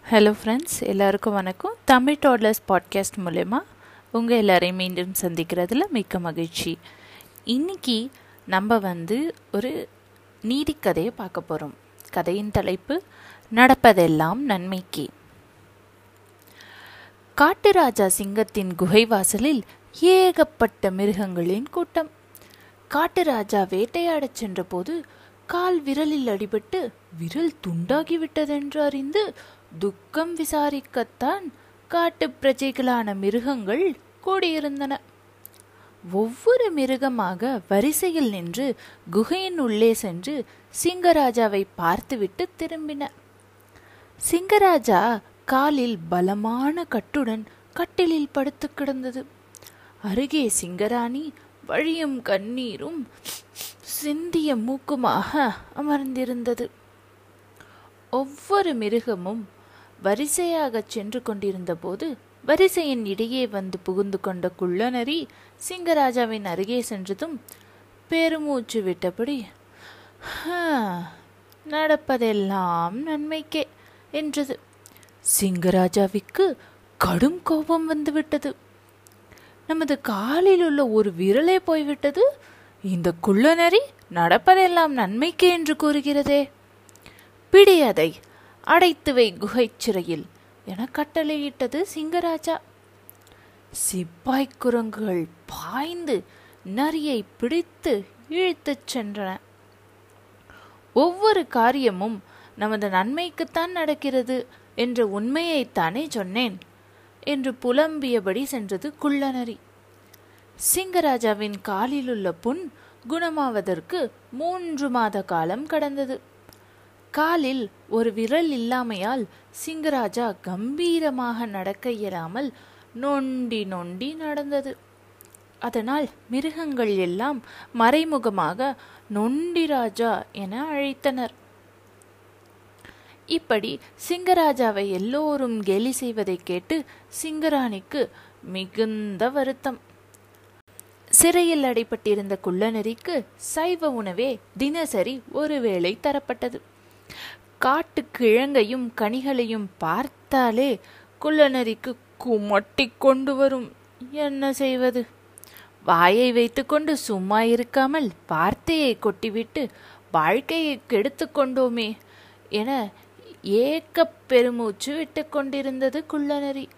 hello friends எல்லாருக்கும் வணக்கம் Tamil toddlers podcast மூலயமா உங்கள் எல்லாரையும் மீண்டும் சந்திக்கிறதுல மிக்க மகிழ்ச்சி இன்னைக்கு நம்ம வந்து ஒரு நீதிக்கதையை பார்க்க போகிறோம் கதையின் தலைப்பு நடப்பதெல்லாம் நன்மைக்கு காட்டுராஜா சிங்கத்தின் குகை வாசலில் ஏகப்பட்ட மிருகங்களின் கூட்டம் காட்டுராஜா வேட்டையாடச் சென்றபோது கால் விரலில் அடிபட்டு விரல் துண்டாகிவிட்டதென்று அறிந்து துக்கம் விசாரிக்கத்தான் காட்டு பிரஜைகளான மிருகங்கள் கூடியிருந்தன ஒவ்வொரு மிருகமாக வரிசையில் நின்று குகையின் உள்ளே சென்று சிங்கராஜாவை பார்த்துவிட்டு திரும்பின சிங்கராஜா காலில் பலமான கட்டுடன் கட்டிலில் படுத்து கிடந்தது அருகே சிங்கராணி வழியும் கண்ணீரும் சிந்திய மூக்குமாக அமர்ந்திருந்தது ஒவ்வொரு மிருகமும் வரிசையாக சென்று கொண்டிருந்த போது வரிசையின் இடையே வந்து புகுந்து கொண்ட குள்ளநரி சிங்கராஜாவின் அருகே சென்றதும் பெருமூச்சு விட்டபடி நடப்பதெல்லாம் நன்மைக்கே என்றது சிங்கராஜாவிற்கு கடும் கோபம் வந்துவிட்டது நமது காலில் உள்ள ஒரு விரலே போய்விட்டது இந்த குள்ளநரி நடப்பதெல்லாம் நன்மைக்கே என்று கூறுகிறதே பிடி அதை அடைத்து வை குகை சிறையில் என கட்டளையிட்டது சிங்கராஜா சிப்பாய் குரங்குகள் பாய்ந்து நரியை பிடித்து இழுத்துச் சென்றன ஒவ்வொரு காரியமும் நமது நன்மைக்குத்தான் நடக்கிறது என்ற உண்மையைத்தானே சொன்னேன் என்று புலம்பியபடி சென்றது குள்ளநரி சிங்கராஜாவின் காலில் உள்ள புண் குணமாவதற்கு மூன்று மாத காலம் கடந்தது காலில் ஒரு விரல் இல்லாமையால் சிங்கராஜா கம்பீரமாக நடக்க இயலாமல் நொண்டி நொண்டி நடந்தது அதனால் மிருகங்கள் எல்லாம் மறைமுகமாக நொண்டி ராஜா என அழைத்தனர் இப்படி சிங்கராஜாவை எல்லோரும் கேலி செய்வதை கேட்டு சிங்கராணிக்கு மிகுந்த வருத்தம் சிறையில் அடைப்பட்டிருந்த குள்ளநெறிக்கு சைவ உணவே தினசரி ஒருவேளை தரப்பட்டது காட்டு கிழங்கையும் கனிகளையும் பார்த்தாலே குள்ளநரிக்கு குமட்டி கொண்டு வரும் என்ன செய்வது வாயை வைத்துக்கொண்டு சும்மா இருக்காமல் வார்த்தையை கொட்டிவிட்டு வாழ்க்கையை கெடுத்து கொண்டோமே என ஏக்க பெருமூச்சு விட்டு கொண்டிருந்தது குள்ளநரி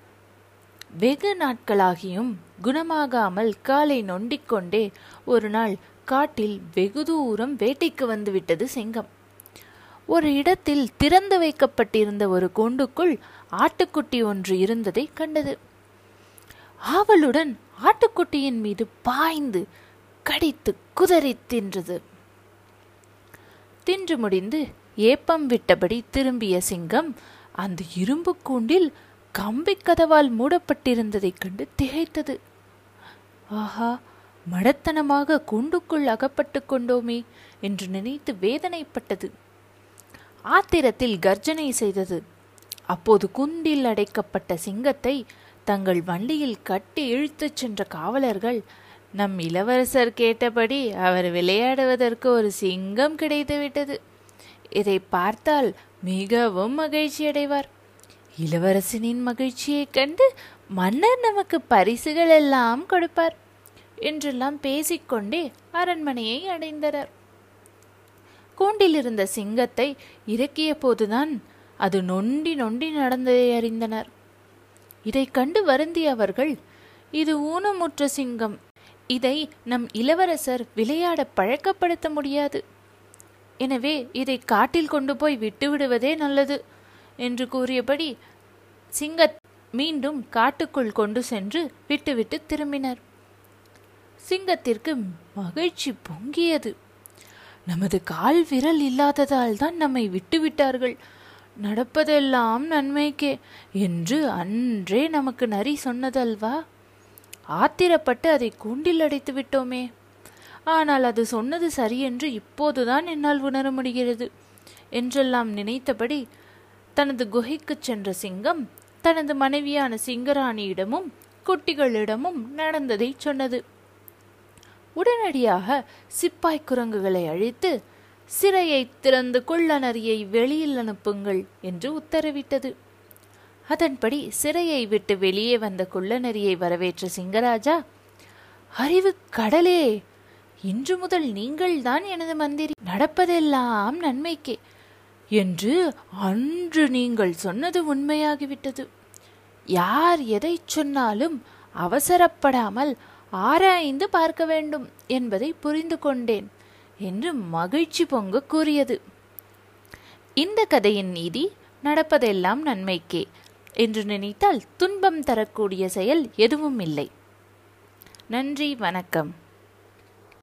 வெகு நாட்களாகியும் குணமாகாமல் காலை நொண்டிக்கொண்டே ஒரு நாள் காட்டில் வெகு தூரம் வேட்டைக்கு வந்துவிட்டது சிங்கம் ஒரு இடத்தில் திறந்து வைக்கப்பட்டிருந்த ஒரு கூண்டுக்குள் ஆட்டுக்குட்டி ஒன்று இருந்ததை கண்டது ஆவலுடன் ஆட்டுக்குட்டியின் மீது பாய்ந்து கடித்து குதறி தின்றது தின்று முடிந்து ஏப்பம் விட்டபடி திரும்பிய சிங்கம் அந்த இரும்பு கூண்டில் கம்பி கதவால் மூடப்பட்டிருந்ததைக் கண்டு திகைத்தது ஆஹா மடத்தனமாக கூண்டுக்குள் அகப்பட்டு கொண்டோமே என்று நினைத்து வேதனைப்பட்டது ஆத்திரத்தில் கர்ஜனை செய்தது அப்போது குண்டில் அடைக்கப்பட்ட சிங்கத்தை தங்கள் வண்டியில் கட்டி இழுத்துச் சென்ற காவலர்கள் நம் இளவரசர் கேட்டபடி அவர் விளையாடுவதற்கு ஒரு சிங்கம் கிடைத்துவிட்டது இதை பார்த்தால் மிகவும் மகிழ்ச்சி அடைவார் இளவரசனின் மகிழ்ச்சியைக் கண்டு மன்னர் நமக்கு பரிசுகள் எல்லாம் கொடுப்பார் என்றெல்லாம் பேசிக்கொண்டே அரண்மனையை அடைந்தனர் கூண்டில் இருந்த சிங்கத்தை இறக்கிய போதுதான் அது நொண்டி நொண்டி நடந்ததை அறிந்தனர் இதை கண்டு வருந்திய அவர்கள் இது ஊனமுற்ற சிங்கம் இதை நம் இளவரசர் விளையாட பழக்கப்படுத்த முடியாது எனவே இதை காட்டில் கொண்டு போய் விட்டுவிடுவதே நல்லது என்று கூறியபடி சிங்க மீண்டும் காட்டுக்குள் கொண்டு சென்று விட்டுவிட்டு திரும்பினர் சிங்கத்திற்கு மகிழ்ச்சி பொங்கியது நமது கால் விரல் இல்லாததால் தான் நம்மை விட்டுவிட்டார்கள் நடப்பதெல்லாம் நன்மைக்கே என்று அன்றே நமக்கு நரி சொன்னதல்வா ஆத்திரப்பட்டு அதை கூண்டில் அடைத்து விட்டோமே ஆனால் அது சொன்னது சரியென்று இப்போதுதான் என்னால் உணர முடிகிறது என்றெல்லாம் நினைத்தபடி தனது குகைக்குச் சென்ற சிங்கம் தனது மனைவியான சிங்கராணியிடமும் குட்டிகளிடமும் நடந்ததை சொன்னது உடனடியாக சிப்பாய் குரங்குகளை அழித்து சிறையை திறந்து கொள்ளனரியை வெளியில் அனுப்புங்கள் என்று உத்தரவிட்டது அதன்படி சிறையை விட்டு வெளியே வந்த குள்ளநரியை வரவேற்ற சிங்கராஜா அறிவு கடலே இன்று முதல் நீங்கள்தான் எனது மந்திரி நடப்பதெல்லாம் நன்மைக்கே என்று அன்று நீங்கள் சொன்னது உண்மையாகிவிட்டது யார் எதை சொன்னாலும் அவசரப்படாமல் ஆராய்ந்து பார்க்க வேண்டும் என்பதை புரிந்து கொண்டேன் என்று மகிழ்ச்சி பொங்க கூறியது இந்த கதையின் நீதி நடப்பதெல்லாம் நன்மைக்கே என்று நினைத்தால் துன்பம் தரக்கூடிய செயல் எதுவும் இல்லை நன்றி வணக்கம்